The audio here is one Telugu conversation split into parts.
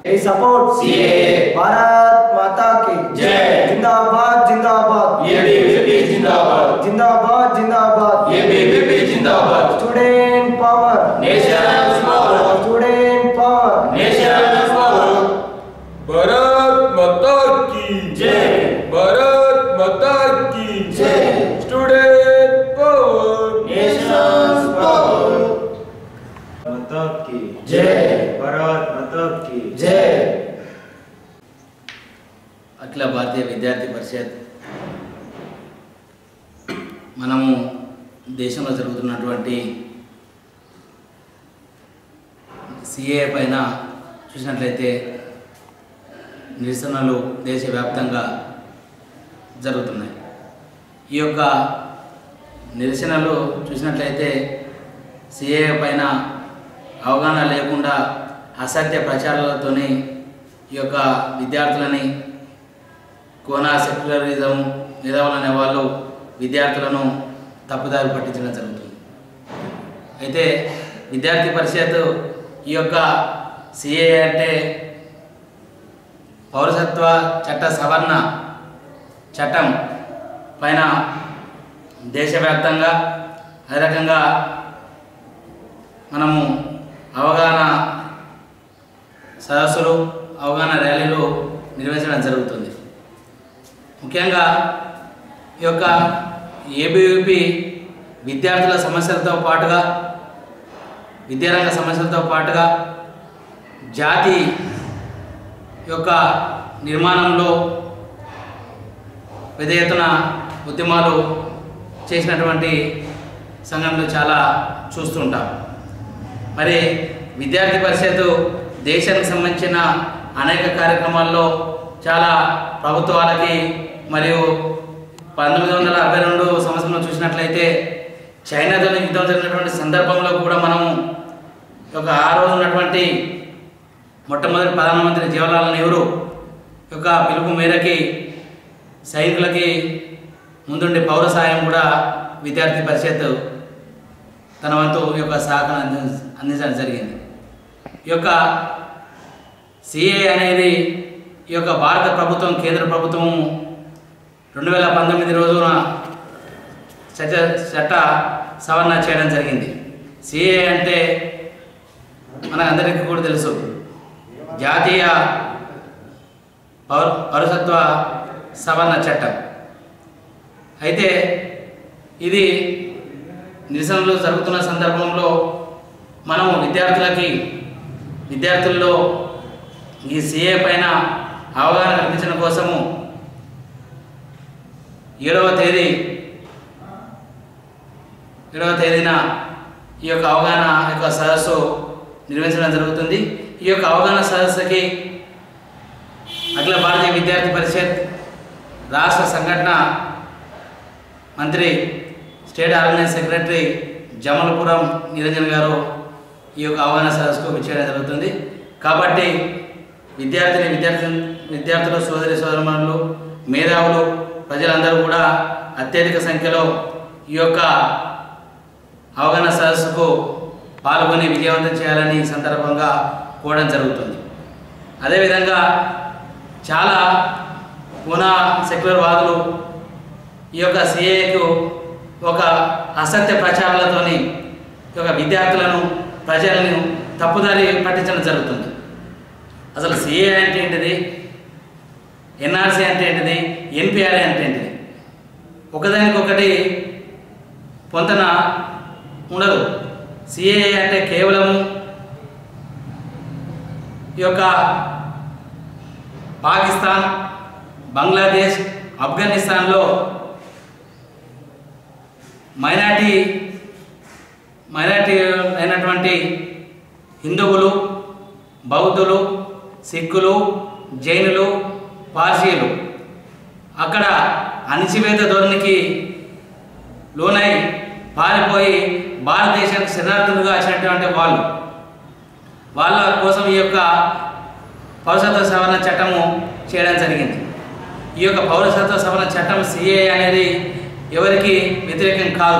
We support CAA. Bharat Mata की जय। जिंदाबाद जिंदाबाद ABVP जिंदाबाद जिंदाबाद जिंदाबाद ABVP जिंदाबाद student power nation power student power nation power Bharat Mata की जय भारत माता की जय स्टूडेंट पावर नेशन पावर माता की जय भारत माता की जय అఖిల భారతీయ విద్యార్థి పరిషత్ మనము దేశంలో జరుగుతున్నటువంటి సిఏ పైన చూసినట్లయితే నిరసనలు దేశవ్యాప్తంగా జరుగుతున్నాయి ఈ యొక్క నిరసనలు చూసినట్లయితే సిఏ పైన అవగాహన లేకుండా అసత్య ప్రచారాలతోని ఈ యొక్క విద్యార్థులని కోనా సెక్యులరిజం మేధావులనే వాళ్ళు విద్యార్థులను తప్పుదారి పట్టించడం జరుగుతుంది అయితే విద్యార్థి పరిషత్ ఈ యొక్క సిఏ అంటే పౌరసత్వ చట్ట సవరణ చట్టం పైన దేశవ్యాప్తంగా అదే రకంగా మనము అవగాహన సదస్సులు అవగాహన ర్యాలీలు నిర్వహించడం జరుగుతుంది ముఖ్యంగా ఈ యొక్క ఏబీవీపీ విద్యార్థుల సమస్యలతో పాటుగా విద్యారంగ సమస్యలతో పాటుగా జాతి యొక్క నిర్మాణంలో పెద్ద ఎత్తున ఉద్యమాలు చేసినటువంటి సంఘంలో చాలా చూస్తుంటాం మరి విద్యార్థి పరిషత్ దేశానికి సంబంధించిన అనేక కార్యక్రమాల్లో చాలా ప్రభుత్వాలకి మరియు పంతొమ్మిది వందల అరవై రెండు సంవత్సరంలో చూసినట్లయితే చైనాతో యుద్ధం జరిగినటువంటి సందర్భంలో కూడా మనము ఒక ఆ రోజు ఉన్నటువంటి మొట్టమొదటి ప్రధానమంత్రి జవహర్లాల్ నెహ్రూ యొక్క పిలుపు మేరకి సైనికులకి ముందుండి పౌర సాయం కూడా విద్యార్థి పరిషత్ తన వంతు ఈ యొక్క సహకారం అంది అందించడం జరిగింది ఈ యొక్క సిఏ అనేది ఈ యొక్క భారత ప్రభుత్వం కేంద్ర ప్రభుత్వం రెండు వేల పంతొమ్మిది రోజున చట్ట చట్ట సవరణ చేయడం జరిగింది సిఏ అంటే మనకందరికీ కూడా తెలుసు జాతీయ పౌర పౌరసత్వ సవరణ చట్టం అయితే ఇది నిరసనలు జరుగుతున్న సందర్భంలో మనము విద్యార్థులకి విద్యార్థుల్లో ఈ సిఏ పైన అవగాహన కల్పించడం కోసము ఏడవ తేదీ ఏడవ తేదీన ఈ యొక్క అవగాహన యొక్క సదస్సు నిర్వహించడం జరుగుతుంది ఈ యొక్క అవగాహన సదస్సుకి అఖిల భారతీయ విద్యార్థి పరిషత్ రాష్ట్ర సంఘటన మంత్రి state organize secretary Jamalpuram Niranjan గారు ఈ యొక్క అవగాహన సదస్సుకు విచ్చేయడం జరుగుతుంది కాబట్టి విద్యార్థిని విద్యార్థి విద్యార్థులు సోదరి సోదరులు మేధావులు ప్రజలందరూ కూడా అత్యధిక సంఖ్యలో ఈ యొక్క అవగాహన సదస్సుకు పాల్గొని విజయవంతం చేయాలని ఈ సందర్భంగా కోరడం జరుగుతుంది అదేవిధంగా చాలా పూనా సెక్యులర్ వాదులు ఈ యొక్క సిఏకు ఒక అసత్య ప్రచారాలతోని ఈ యొక్క విద్యార్థులను ప్రజలను తప్పుదారి పట్టించడం జరుగుతుంది అసలు సిఏ అంటే ఏంటిది ఎన్ఆర్సీ అంటే ఏంటిది ఎన్పిఆర్ఏ అంటే ఏంటిది ఒకదానికొకటి పొంతన ఉండదు సిఏఏ అంటే కేవలము ఈ యొక్క పాకిస్తాన్ బంగ్లాదేశ్ ఆఫ్ఘనిస్తాన్లో మైనార్టీ మైనార్టీ అయినటువంటి హిందువులు బౌద్ధులు సిక్కులు జైనులు పార్సీలు అక్కడ అణిచివేత ధోరణికి లోనై పారిపోయి భారతదేశానికి శరణార్థులుగా వచ్చినటువంటి వాళ్ళు వాళ్ళ కోసం ఈ యొక్క పౌరసత్వ సవరణ చట్టము చేయడం జరిగింది ఈ యొక్క పౌరసత్వ సవరణ చట్టం సిఏ అనేది ఎవరికి వ్యతిరేకం కాదు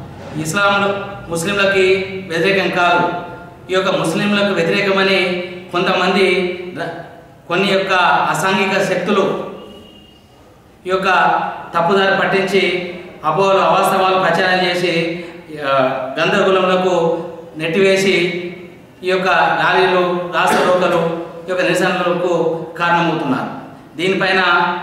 ఇస్లాం ముస్లింలకి వ్యతిరేకం కాదు ఈ యొక్క ముస్లింలకు వ్యతిరేకమని కొంతమంది ర- కొన్ని యొక్క అసాంఘిక శక్తులు ఈ యొక్క తప్పుదారి పట్టించి అపోహలు అవాస్తవాలు ప్రచారం చేసి ఆ, గందరగోళంలకు నెట్టివేసి ఈ యొక్క ర్యాలీలు రాష్ట్ర రోకలు ఈ యొక్క నిరసనలకు కారణమవుతున్నారు దీనిపైన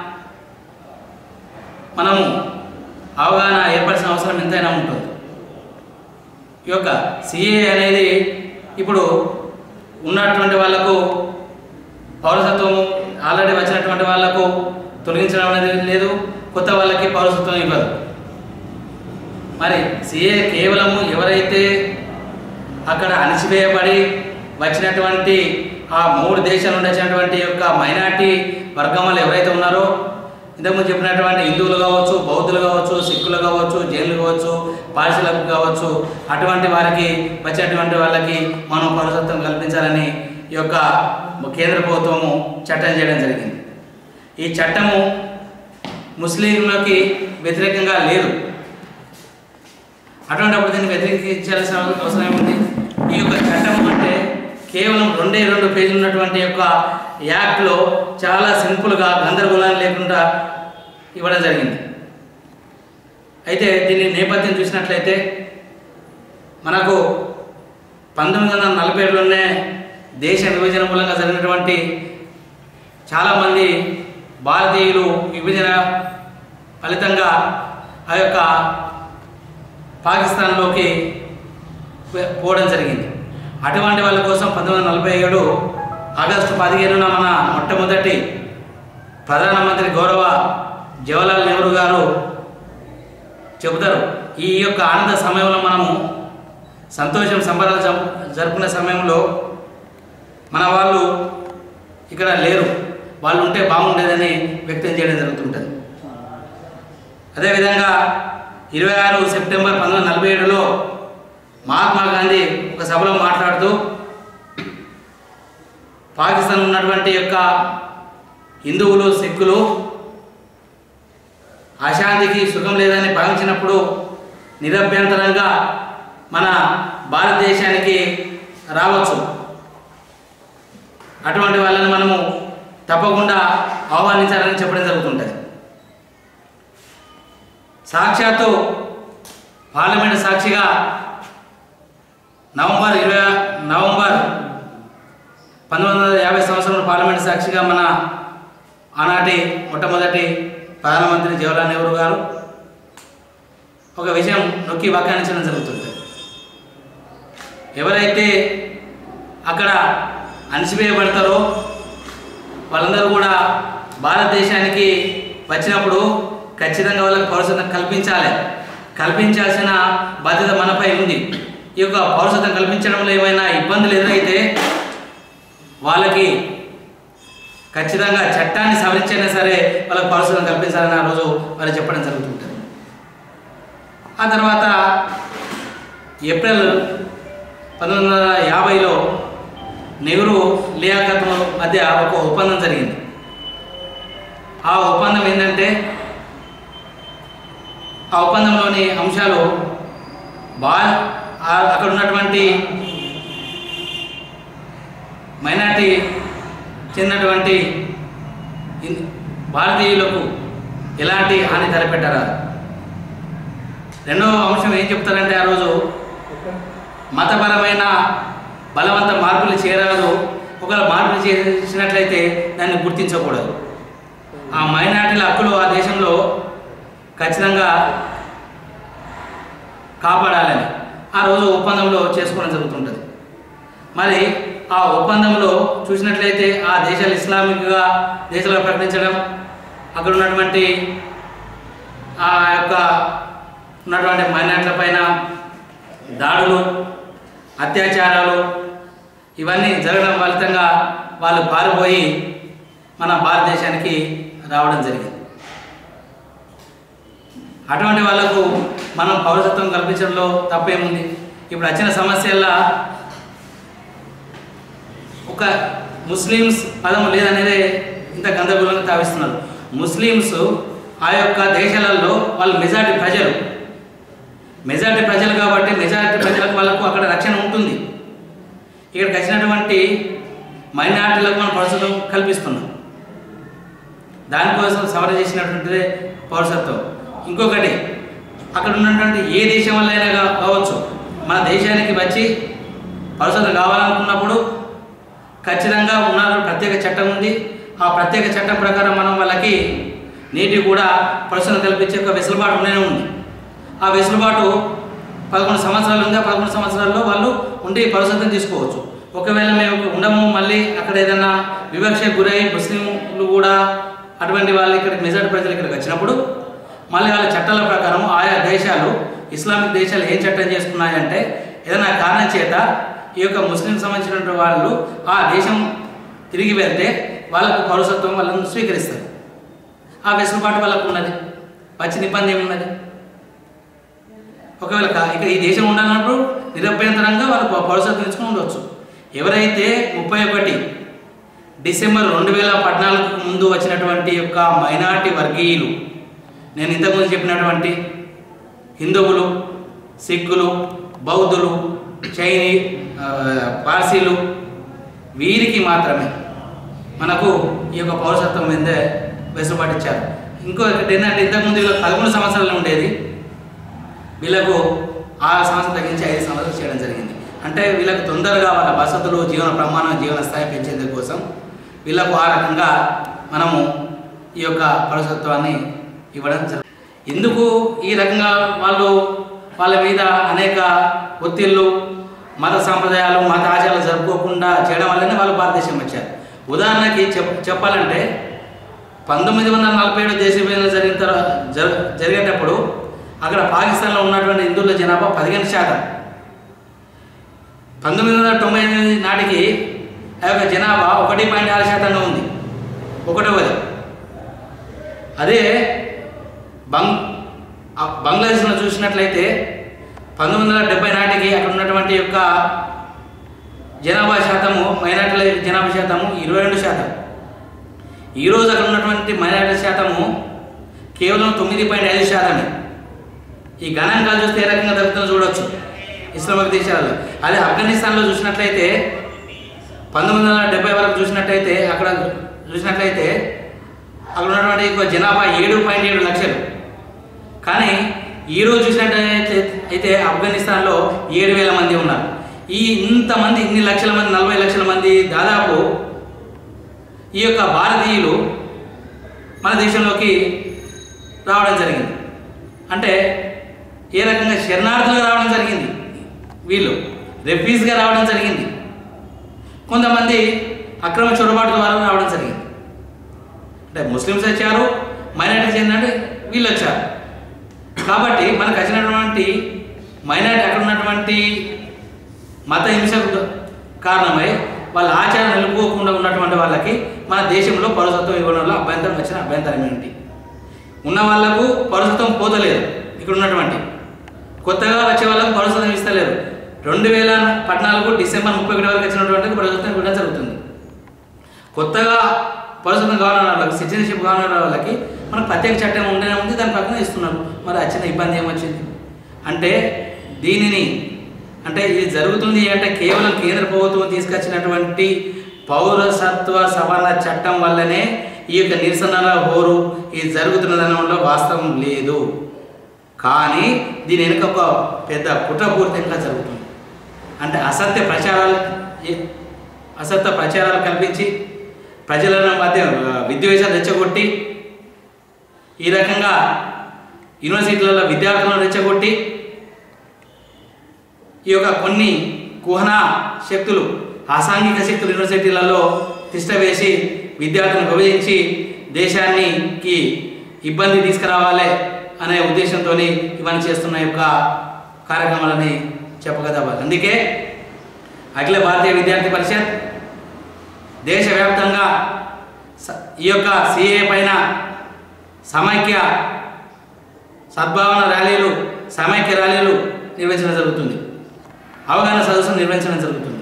మనము అవగాహన ఏర్పడాల్సిన అవసరం ఎంతైనా ఉంటుంది ఈ యొక్క సిఏ అనేది ఇప్పుడు ఉన్నటువంటి వాళ్ళకు పౌరసత్వం ఆల్రెడీ వచ్చినటువంటి వాళ్ళకు తొలగించడం అనేది లేదు కొత్త వాళ్ళకి పౌరసత్వం ఇవ్వదు మరి సిఏ కేవలము ఎవరైతే అక్కడ అణిచివేయబడి వచ్చినటువంటి ఆ మూడు దేశాల నుండి వచ్చినటువంటి యొక్క మైనార్టీ వర్గం వాళ్ళు ఎవరైతే ఉన్నారో ఇంతకుముందు చెప్పినటువంటి హిందువులు కావచ్చు బౌద్ధులు కావచ్చు సిక్కులు కావచ్చు జైన్లు కావచ్చు పార్సీలకు కావచ్చు అటువంటి వారికి వచ్చినటువంటి వాళ్ళకి మనం పౌరసత్వం కల్పించాలని ఈ యొక్క కేంద్ర ప్రభుత్వము చట్టం చేయడం జరిగింది ఈ చట్టము ముస్లింలకి వ్యతిరేకంగా లేదు అటువంటిప్పుడు దీన్ని వ్యతిరేకించాల్సిన అవసరం ఏముంది ఈ యొక్క చట్టం అంటే కేవలం రెండే రెండు పేజీలు ఉన్నటువంటి యొక్క యాక్ట్లో చాలా సింపుల్గా గందరగోళాన్ని లేకుండా ఇవ్వడం జరిగింది అయితే దీని నేపథ్యం చూసినట్లయితే మనకు పంతొమ్మిది వందల నలభై ఏడులోనే దేశ విభజన మూలంగా జరిగినటువంటి చాలామంది భారతీయులు విభజన ఫలితంగా ఆ యొక్క పాకిస్తాన్లోకి పో- పోవడం జరిగింది అటువంటి వాళ్ళ కోసం పంతొమ్మిది వందల నలభై ఏడు ఆగస్టు పదిహేనున మన మొట్టమొదటి ప్రధానమంత్రి గౌరవ జవహర్లాల్ నెహ్రూ గారు చెబుతారు ఈ యొక్క ఆనంద సమయంలో మనము సంతోషం సంబరాలు జం- జరుపుకునే సమయంలో మన వాళ్ళు ఇక్కడ లేరు వాళ్ళు ఉంటే బాగుండేదని వ్యక్తం చేయడం జరుగుతుంటుంది అదేవిధంగా ఇరవై ఆరు సెప్టెంబర్ పంతొమ్మిది వందల నలభై ఏడులో మహాత్మా గాంధీ ఒక సభలో మాట్లాడుతూ పాకిస్తాన్ ఉన్నటువంటి యొక్క హిందువులు సిక్కులు అశాంతికి సుఖం లేదని భావించినప్పుడు నిరభ్యంతరంగా మన భారతదేశానికి రావచ్చు అటువంటి వాళ్ళని మనము తప్పకుండా ఆహ్వానించాలని చెప్పడం జరుగుతుంటుంది సాక్షాత్తు పార్లమెంట్ సాక్షిగా నవంబర్ ఇరవై నవంబర్ పంతొమ్మిది వందల యాభై సంవత్సరంలో పార్లమెంట్ సాక్షిగా మన ఆనాటి మొట్టమొదటి ప్రధానమంత్రి జవహర్లాల్ నెహ్రూ గారు ఒక విషయం నొక్కి వ్యాఖ్యానించడం జరుగుతుంది ఎవరైతే అక్కడ అణిచివేయబడతారో వాళ్ళందరూ కూడా భారతదేశానికి వచ్చినప్పుడు ఖచ్చితంగా వాళ్ళకి పౌరసత్వం కల్పించాలి కల్పించాల్సిన బాధ్యత మనపై ఉంది ఈ యొక్క పౌరసత్వం కల్పించడంలో ఏమైనా ఇబ్బందులు ఎదురైతే వాళ్ళకి ఖచ్చితంగా చట్టాన్ని సవరించైనా సరే వాళ్ళకి పౌరసత్వం కల్పించాలని ఆ రోజు వాళ్ళు చెప్పడం జరుగుతుంటుంది ఆ తర్వాత ఏప్రిల్ పంతొమ్మిది వందల యాభైలో నెహ్రూ లియాఖత్ మధ్య ఒక ఒప్పందం జరిగింది ఆ ఒప్పందం ఏంటంటే ఆ ఒప్పందంలోని అంశాలు బా ఆ- అక్కడ ఉన్నటువంటి మైనార్టీ చెందినటువంటి హిందూ- భారతీయులకు ఎలాంటి హాని తలపెట్టారా రెండవ అంశం ఏం చెప్తారంటే ఆ రోజు మతపరమైన బలవంత మార్పులు చేయరాదు ఒకవేళ మార్పులు చేసినట్లయితే దాన్ని గుర్తించకూడదు ఆ మైనార్టీల హక్కులు ఆ దేశంలో ఖచ్చితంగా కాపాడాలని ఆ రోజు ఒప్పందంలో చేసుకోవడం జరుగుతుంటుంది మరి ఆ ఒప్పందంలో చూసినట్లయితే ఆ దేశాలు ఇస్లామిక్గా దేశాలు ప్రకటించడం అక్కడ ఉన్నటువంటి ఆ యొక్క ఉన్నటువంటి మైనార్టీల పైన దాడులు అత్యాచారాలు ఇవన్నీ జరగడం ఫలితంగా వాళ్ళు పారిపోయి మన భారతదేశానికి రావడం జరిగింది అటువంటి వాళ్ళకు మనం పౌరసత్వం కల్పించడంలో తప్పేముంది ఇప్పుడు వచ్చిన సమస్యల్లో ఒక ముస్లిమ్స్ పదం లేదనేదే ఇంత గందరగోళంగా తావిస్తున్నారు ముస్లిమ్స్ ఆ యొక్క దేశాలలో వాళ్ళు మెజారిటీ ప్రజలు మెజారిటీ ప్రజలు కాబట్టి మెజారిటీ ప్రజలకు వాళ్ళకు అక్కడ రక్షణ ఉంటుంది ఇక్కడికి వచ్చినటువంటి మైనార్టీలకు మనం పౌరసత్వం కల్పిస్తున్నాం దానికోసం సవరణ చేసినటువంటిదే పౌరసత్వం ఇంకొకటి అక్కడ ఉన్నటువంటి ఏ దేశం వల్ల అయినా కా- కావచ్చు మన దేశానికి వచ్చి పౌరసత్వం కావాలనుకున్నప్పుడు ఖచ్చితంగా ఉన్న ప్రత్యేక చట్టం ఉంది ఆ ప్రత్యేక చట్టం ప్రకారం మనం వాళ్ళకి నీటి కూడా పౌరసత్వం కల్పించే ఒక వెసులుబాటు ఉండనే ఉంది ఆ వెసులుబాటు పదకొండు సంవత్సరాలు ఉంది ఆ పదకొండు సంవత్సరాల్లో వాళ్ళు ఉండి పౌరసత్వం తీసుకోవచ్చు ఒకవేళ మేము ఉండము మళ్ళీ అక్కడ ఏదైనా వివక్షకు గురై ముస్లింలు కూడా అటువంటి వాళ్ళు ఇక్కడికి మెజార్టీ ప్రజలు ఇక్కడికి వచ్చినప్పుడు మళ్ళీ వాళ్ళ చట్టాల ప్రకారం ఆయా దేశాలు ఇస్లామిక్ దేశాలు ఏం చట్టం చేసుకున్నాయంటే ఏదైనా కారణం చేత ఈ యొక్క ముస్లిం సంబంధించినటువంటి వాళ్ళు ఆ దేశం తిరిగి వెళ్తే వాళ్ళకు పౌరసత్వం వాళ్ళని స్వీకరిస్తారు ఆ వెసులుబాటు వాళ్ళకు ఉన్నది వచ్చి ఇబ్బంది ఏమున్నది ఒకవేళ కా- ఇక్కడ ఈ దేశం ఉండాలన్నప్పుడు నిరభ్యంతరంగా వాళ్ళు పౌ- పౌరసత్వం తీసుకుని ఉండవచ్చు ఎవరైతే ముప్పై ఒకటి డిసెంబర్ రెండు వేల పద్నాలుగుకు ముందు వచ్చినటువంటి యొక్క మైనార్టీ వర్గీయులు నేను ఇంతకుముందు చెప్పినటువంటి హిందువులు సిక్కులు బౌద్ధులు చైనీ ఆ, పార్సీలు వీరికి మాత్రమే మనకు ఈ యొక్క పౌరసత్వం మీదే వెసులుబాటు ఇచ్చారు ఇంకో ఏంటంటే ఇంతకుముందు వీళ్ళకి పదకొండు సంవత్సరాలు ఉండేది వీళ్ళకు ఆరు సంవత్సరాలు తగ్గించి ఐదు సంవత్సరాలు చేయడం జరిగింది అంటే వీళ్ళకు తొందరగా వాళ్ళ వసతులు జీవన ప్రమాణం జీవన స్థాయి పెంచేందుకు కోసం వీళ్ళకు ఆ రకంగా మనము ఈ యొక్క పౌరసత్వాన్ని ఇవ్వడం జరుగుతుంది ఎందుకు ఈ రకంగా వాళ్ళు వాళ్ళ మీద అనేక ఒత్తిళ్ళు మత సాంప్రదాయాలు మత ఆచారాలు జరుపుకోకుండా చేయడం వల్లనే వాళ్ళు భారతదేశం వచ్చారు ఉదాహరణకి చెప్ చెప్పాలంటే పంతొమ్మిది వందల నలభై ఏడు దేశ విభజన జరిగిన తర్వాత జర జరిగేటప్పుడు అక్కడ పాకిస్తాన్లో ఉన్నటువంటి హిందువుల జనాభా పదిహేను శాతం పంతొమ్మిది వందల తొంభై ఎనిమిది నాటికి ఆ యొక్క జనాభా ఒకటి పాయింట్ ఆరు శాతంగా ఉంది ఒకటవది అదే బంగ్ ఆ బంగ్లాదేశ్లో చూసినట్లయితే పంతొమ్మిది వందల డెబ్బై నాటికి అక్కడ ఉన్నటువంటి యొక్క జనాభా శాతము మైనార్టీల జనాభా శాతము ఇరవై రెండు శాతం ఈరోజు అక్కడ ఉన్నటువంటి మైనార్టీ శాతము కేవలం తొమ్మిది పాయింట్ ఐదు శాతమే ఈ గణాంకాలు చూస్తే ఏ రకంగా తగ్గుతుందో చూడొచ్చు ఇస్లామిక్ దేశాలలో అదే ఆఫ్ఘనిస్తాన్లో చూసినట్లయితే పంతొమ్మిది వందల డెబ్బై వరకు చూసినట్లయితే అక్కడ చూసినట్లయితే అక్కడ ఉన్నటువంటి ఒక జనాభా ఏడు పాయింట్ ఏడు లక్షలు కానీ ఈరోజు చూసినట్లయితే అయితే ఆఫ్ఘనిస్తాన్లో ఏడు వేల మంది ఉన్నారు ఈ ఇంతమంది ఇన్ని లక్షల మంది నలభై లక్షల మంది దాదాపు ఈ యొక్క భారతీయులు మన దేశంలోకి రావడం జరిగింది అంటే ఏ రకంగా శరణార్థులుగా రావడం జరిగింది వీళ్ళు రెఫ్యూజ్గా రావడం జరిగింది కొంతమంది అక్రమ చొరబాటు ద్వారా రావడం జరిగింది అంటే ముస్లిమ్స్ వచ్చారు మైనార్టీస్ ఏంటంటే వీళ్ళు వచ్చారు కాబట్టి మనకు వచ్చినటువంటి మైనార్టీ అక్కడ ఉన్నటువంటి మత హింసకు కారణమై వాళ్ళ ఆచారం నిలుపుకోకుండా ఉన్నటువంటి వాళ్ళకి మన దేశంలో పౌరసత్వం ఇవ్వడంలో అభ్యంతరం వచ్చిన అభ్యంతరం ఏంటి ఉన్న వాళ్ళకు పౌరసత్వం పోతలేదు ఇక్కడ ఉన్నటువంటి కొత్తగా వచ్చే వాళ్ళకు పౌరసత్వం ఇస్తలేరు రెండు వేల పద్నాలుగు డిసెంబర్ ముప్పై ఒకటి వరకు వచ్చినటువంటి పౌరసత్వం ఇవ్వడం జరుగుతుంది కొత్తగా పౌరసత్వం కావాలన్న వాళ్ళకి సిటిజన్షిప్ కావాలన్న వాళ్ళకి మనకు ప్రత్యేక చట్టం ఉండనే ఉంది దాని పక్కన ఇస్తున్నారు మరి వచ్చిన ఇబ్బంది ఏమొచ్చింది అంటే దీనిని అంటే ఇది జరుగుతుంది అంటే కేవలం కేంద్ర ప్రభుత్వం తీసుకొచ్చినటువంటి పౌరసత్వ సవరణ చట్టం వల్లనే ఈ యొక్క నిరసనల హోరు ఇది జరుగుతున్నదనడంలో వాస్తవం లేదు కానీ దీని వెనుక ఒక పెద్ద కుట్రపూరితంగా జరుగుతుంది అంటే అసత్య ప్రచారాలు ఏ- అసత్య ప్రచారాలు కల్పించి ప్రజల మధ్య ఆ, విద్వేషాలు రెచ్చగొట్టి ఈ రకంగా యూనివర్సిటీలలో విద్యార్థులను రెచ్చగొట్టి ఈ యొక్క కొన్ని కుహన శక్తులు అసాంఘిక శక్తులు యూనివర్సిటీలలో తిష్టవేసి విద్యార్థులను విభజించి దేశానికి ఇబ్బంది తీసుకురావాలి అనే ఉద్దేశంతో ఇవన్నీ చేస్తున్న యొక్క కార్యక్రమాలని చెప్పగదవాలి అందుకే అఖిల భారతీయ విద్యార్థి పరిషత్ దేశవ్యాప్తంగా స- ఈ యొక్క సిఏ పైన సమైక్య సద్భావన ర్యాలీలు సమైక్య ర్యాలీలు నిర్వహించడం జరుగుతుంది అవగాహన సదస్సులు నిర్వహించడం జరుగుతుంది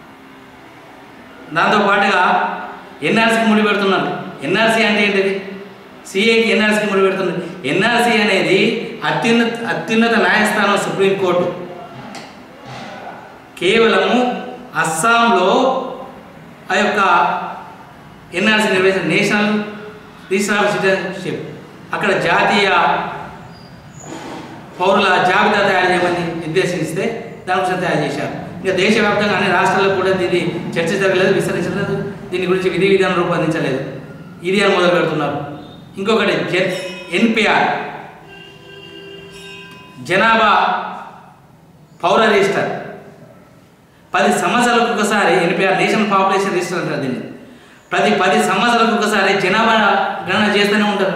దాంతో పాటుగా ఎన్ఆర్సీకి ముడి పెడుతున్నారు ఎన్ఆర్సీ అంటే ఏంటిది సిఏకి ఎన్ఆర్సీకి ముడి పెడుతున్నారు ఎన్ఆర్సీ అనేది అత్యున్నత అత్యున్నత న్యాయస్థానం సుప్రీంకోర్టు కేవలము అస్సాంలో ఆ యొక్క ఎన్ఆర్సీ నిర్వహించిన నేషనల్ రిజిస్టర్ ఆఫ్ సిటిజన్షిప్ అక్కడ జాతీయ పౌరుల జాబితా తయారు చేయమని నిర్దేశిస్తే దానికోసం తయారు చేశారు ఇంకా దేశవ్యాప్తంగా అన్ని రాష్ట్రాల్లో కూడా దీన్ని చర్చ జరగలేదు విస్తరించలేదు దీని గురించి విధి విధానం రూపొందించలేదు ఇది అని మొదలు పెడుతున్నారు ఇంకొకటి జె ఎన్పిఆర్ జనాభా పౌర రిజిస్టర్ పది సంవత్సరాలకు ఒకసారి ఎన్పిఆర్ నేషనల్ పాపులేషన్ రిజిస్టర్ అంటారు దీన్ని ప్రతి పది సంవత్సరాలకు ఒకసారి జనాభా గణన చేస్తూనే ఉంటారు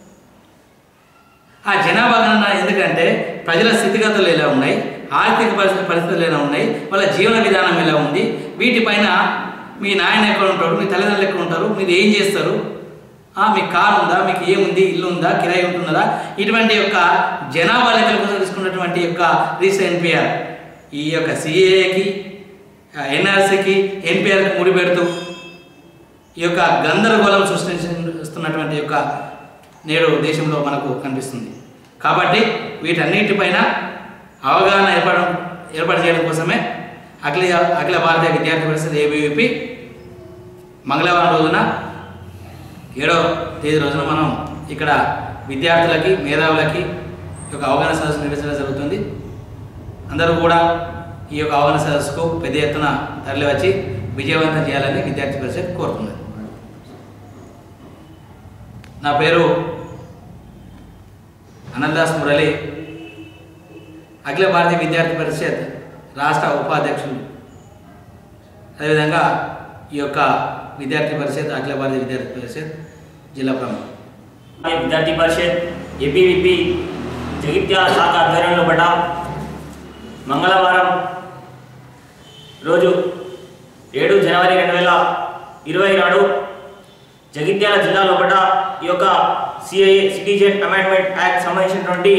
ఆ జనాభా గణన ఎందుకంటే ప్రజల స్థితిగతులు ఎలా ఉన్నాయి ఆర్థిక పరిస్థితి పరిస్థితులు ఎలా ఉన్నాయి వాళ్ళ జీవన విధానం ఎలా ఉంది వీటిపైన మీ నాయన ఎక్కడ ఉంటారు మీ తల్లిదండ్రులు ఎక్కడ ఉంటారు మీరు ఏం చేస్తారు ఆ, మీకు కారు ఉందా మీకు ఏముంది ఇల్లు ఉందా కిరాయి ఉంటున్నదా ఇటువంటి యొక్క జనాభా లెక్కల కోసం తీసుకున్నటువంటి యొక్క రీసెంట్ ఎన్పిఆర్ ఈ యొక్క సిఏకి ఎన్ఆర్సీకి ఎన్పిఆర్కి ముడిపెడుతూ ఈ యొక్క గందరగోళం సృష్టిస్తున్నటువంటి యొక్క నేడు దేశంలో మనకు కనిపిస్తుంది కాబట్టి వీటన్నిటిపైన అవగాహన ఏర్పడడం ఏర్పాటు చేయడం కోసమే అఖిల అఖిల భారతీయ విద్యార్థి పరిషత్ ఏబీవీపీ మంగళవారం రోజున ఏడో తేదీ రోజున మనం ఇక్కడ విద్యార్థులకి మేధావులకి ఈ యొక్క అవగాహన సదస్సు నిర్వహించడం జరుగుతుంది అందరూ కూడా ఈ యొక్క అవగాహన సదస్సుకు పెద్ద ఎత్తున తరలి వచ్చి విజయవంతం చేయాలని విద్యార్థి పరిషత్ కోరుతున్నది నా పేరు అనందాస్ మురళి అఖిల భారతీయ విద్యార్థి పరిషత్ రాష్ట్ర ఉపాధ్యక్షులు అదేవిధంగా ఈ యొక్క విద్యార్థి పరిషత్ అఖిల భారతీయ విద్యార్థి పరిషత్ జిల్లా ప్రముఖ విద్యార్థి పరిషత్ ఏబీవీపీ జగిత్యాల శాఖ ఆధ్వర్యంలో పడ్డ మంగళవారం రోజు ఏడు జనవరి రెండు వేల ఇరవై నాడు జగిత్యాల జిల్లాలో పడ్డ ఈ యొక్క సిఐఏ సిటిజన్ అమెండ్మెంట్ యాక్ట్ సంబంధించినటువంటి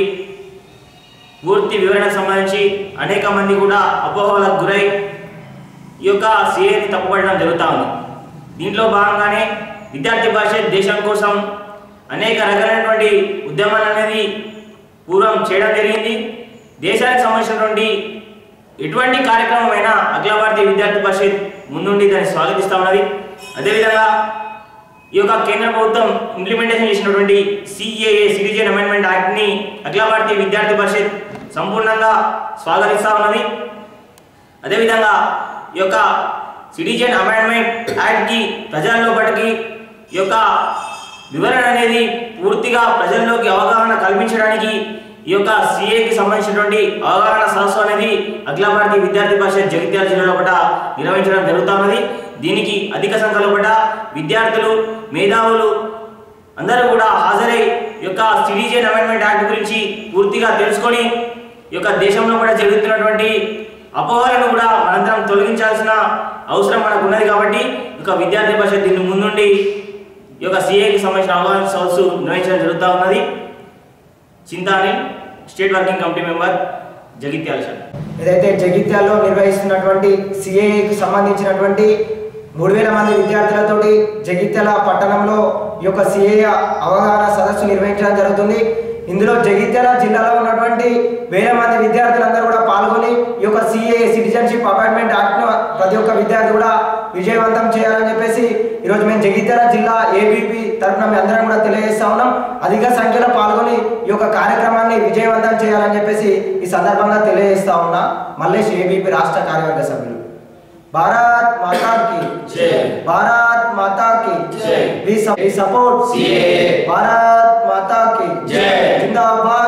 పూర్తి వివరణకు సంబంధించి అనేక మంది కూడా అపోహలకు గురై ఈ యొక్క సిఏని తప్పుపడడం జరుగుతూ ఉంది దీంట్లో భాగంగానే విద్యార్థి పరిషత్ దేశం కోసం అనేక రకాలైనటువంటి ఉద్యమాలు అనేది పూర్వం చేయడం జరిగింది దేశానికి సంబంధించినటువంటి ఎటువంటి కార్యక్రమం అయినా అఖిల భారతీయ విద్యార్థి పరిషత్ ముందుండి దాన్ని స్వాగతిస్తూ ఉన్నది అదేవిధంగా ఈ యొక్క కేంద్ర ప్రభుత్వం ఇంప్లిమెంటేషన్ చేసినటువంటి సిఏఏ సిటిజన్ అమెండ్మెంట్ యాక్ట్ని అఖిల భారతీయ విద్యార్థి పరిషత్ సంపూర్ణంగా స్వాగతిస్తూ ఉన్నది అదేవిధంగా ఈ యొక్క సిటిజన్ అమెండ్మెంట్ యాక్ట్కి ప్రజల్లో పటికి ఈ యొక్క వివరణ అనేది పూర్తిగా ప్రజల్లోకి అవగాహన కల్పించడానికి ఈ యొక్క సిఏకి సంబంధించినటువంటి అవగాహన సదస్సు అనేది అఖిల భారతీయ విద్యార్థి పరిషత్ జగిత్యాల జిల్లాలో పట నిర్వహించడం జరుగుతూ ఉన్నది దీనికి అధిక సంఖ్యలో పట విద్యార్థులు మేధావులు అందరూ కూడా హాజరై ఈ యొక్క సిటిజన్ అమెండ్మెంట్ యాక్ట్ గురించి పూర్తిగా తెలుసుకొని ఈ యొక్క దేశంలో కూడా జరుగుతున్నటువంటి అపోహలను కూడా మనందరం తొలగించాల్సిన అవసరం మనకు ఉన్నది కాబట్టి ఈ యొక్క విద్యార్థి పరిషత్ దీని ముందుండి ఈ యొక్క సిఏకి సంబంధించిన అవగాహన సదస్సు నిర్వహించడం జరుగుతూ ఉన్నది చింతాని state working committee member Jagtial sir ఏదైతే జగిత్యాల్లో నిర్వహిస్తున్నటువంటి సిఏఏకి సంబంధించినటువంటి మూడు వేల మంది విద్యార్థులతోటి జగిత్యాల పట్టణంలో ఈ యొక్క సిఏ అవగాహన సదస్సు నిర్వహించడం జరుగుతుంది ఇందులో జగిత్యాల జిల్లాలో ఉన్నటువంటి వేల మంది విద్యార్థులందరూ కూడా పాల్గొని ఈ యొక్క సిఏ సిటిజన్షిప్ అపాయింట్మెంట్ యాక్ట్ను ప్రతి ఒక్క విద్యార్థి కూడా విజయవంతం చేయాలని చెప్పేసి ఈరోజు మేము జగిత్యాల జిల్లా ఏబీపీ తరఫున మేము అందరం కూడా తెలియజేస్తా ఉన్నాం అధిక సంఖ్యలో పాల్గొని ఈ యొక్క కార్యక్రమాన్ని విజయవంతం చేయాలని చెప్పేసి ఈ సందర్భంగా తెలియజేస్తా ఉన్నా మల్లేష్ ఏబీపీ రాష్ట్ర కార్యవర్గ సభ్యులు భారత్ మాతా కి జై. భారత్ మాతా కి జై. We support CAA. Bharat Mata కి జై. జిందాబాద్